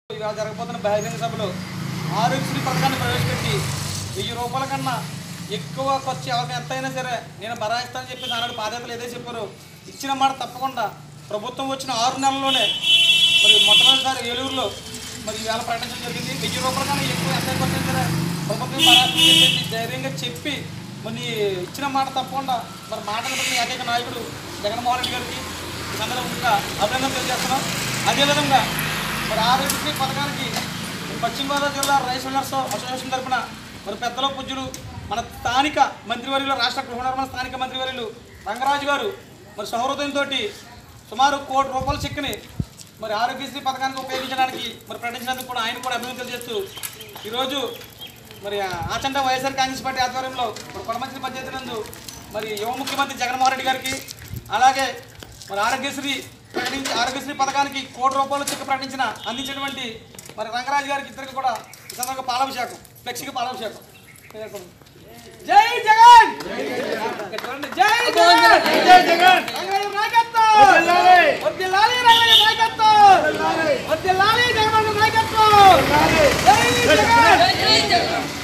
ఇవాళ జరగబోతున్న బహిరంగ సభలో ఆరోగ్యశ్రీ పథకాన్ని ప్రవేశపెట్టి వెయ్యి రూపాయల కన్నా ఎక్కువ ఖర్చు ఎవరికి ఎంత అయినా సరే నేను భరాయిస్తానని చెప్పి ఆనాడు బాధ్యతలు ఏదైతే చెప్పారో ఇచ్చిన మాట తప్పకుండా ప్రభుత్వం వచ్చిన ఆరు నెలల్లోనే మరి మొట్టమొదటిసారి ఏలూరులో మరి ఈవేళ ప్రకటించడం జరిగింది వెయ్యి రూపాయల కన్నా ఎక్కువ ఎంత ఖర్చు అయినా సరే ప్రభుత్వం భరాయిస్తానని చెప్పేసి ధైర్యంగా చెప్పి మరి ఇచ్చిన మాట తప్పకుండా మరి మాటలు బట్టి ఏకైక నాయకుడు జగన్మోహన్ రెడ్డి గారికి అందరం ఇంకా అభినందన తెలియజేస్తున్నాం అదేవిధంగా మరి ఆరోగ్యశ్రీ పథకానికి పశ్చిమ గోదావరి జిల్లా రైస్ మిల్లర్స్ అసోసియేషన్ తరఫున మరి పెద్దల పూజ్యులు మన స్థానిక మంత్రివర్యులు రాష్ట్ర గృహ నిర్మాణ స్థానిక మంత్రివర్యులు రంగరాజు గారు మరి సౌహృదయంతో సుమారు కోటి రూపాయల చెక్కుని మరి ఆరోగ్యశ్రీ పథకానికి ఉపయోగించడానికి మరి ప్రకటించినందుకు కూడా ఆయన కూడా అభినందనలు చేస్తూ ఈరోజు మరి ఆచంట వైఎస్ఆర్ కాంగ్రెస్ పార్టీ ఆధ్వర్యంలో మరి కొడమంచి పంచాయతీ నందు మరి యువ ముఖ్యమంత్రి జగన్మోహన్ రెడ్డి గారికి అలాగే మరి ఆరోగ్యశ్రీ ప్రకటించి ఆరోగ్యశ్రీ పథకానికి కోటి రూపాయలు చెక్ ప్రకటించిన అందించినటువంటి మరి రంగరాజు గారికి ఇద్దరికి కూడా ఈ సందర్భంగా పాలాభిషేకం ఫ్లెక్సీకి పాలాభిషేకం జై జగన్ ఇక్కడ చూడండి. జై జగన్ జై జగన్ రంగరాజు నాయకత్వం వర్ధిల్లాలి రంగరాజు నాయకత్వం వర్ధిల్లాలి జగన్మోహన్ రెడ్డి నాయకత్వం జై జగన్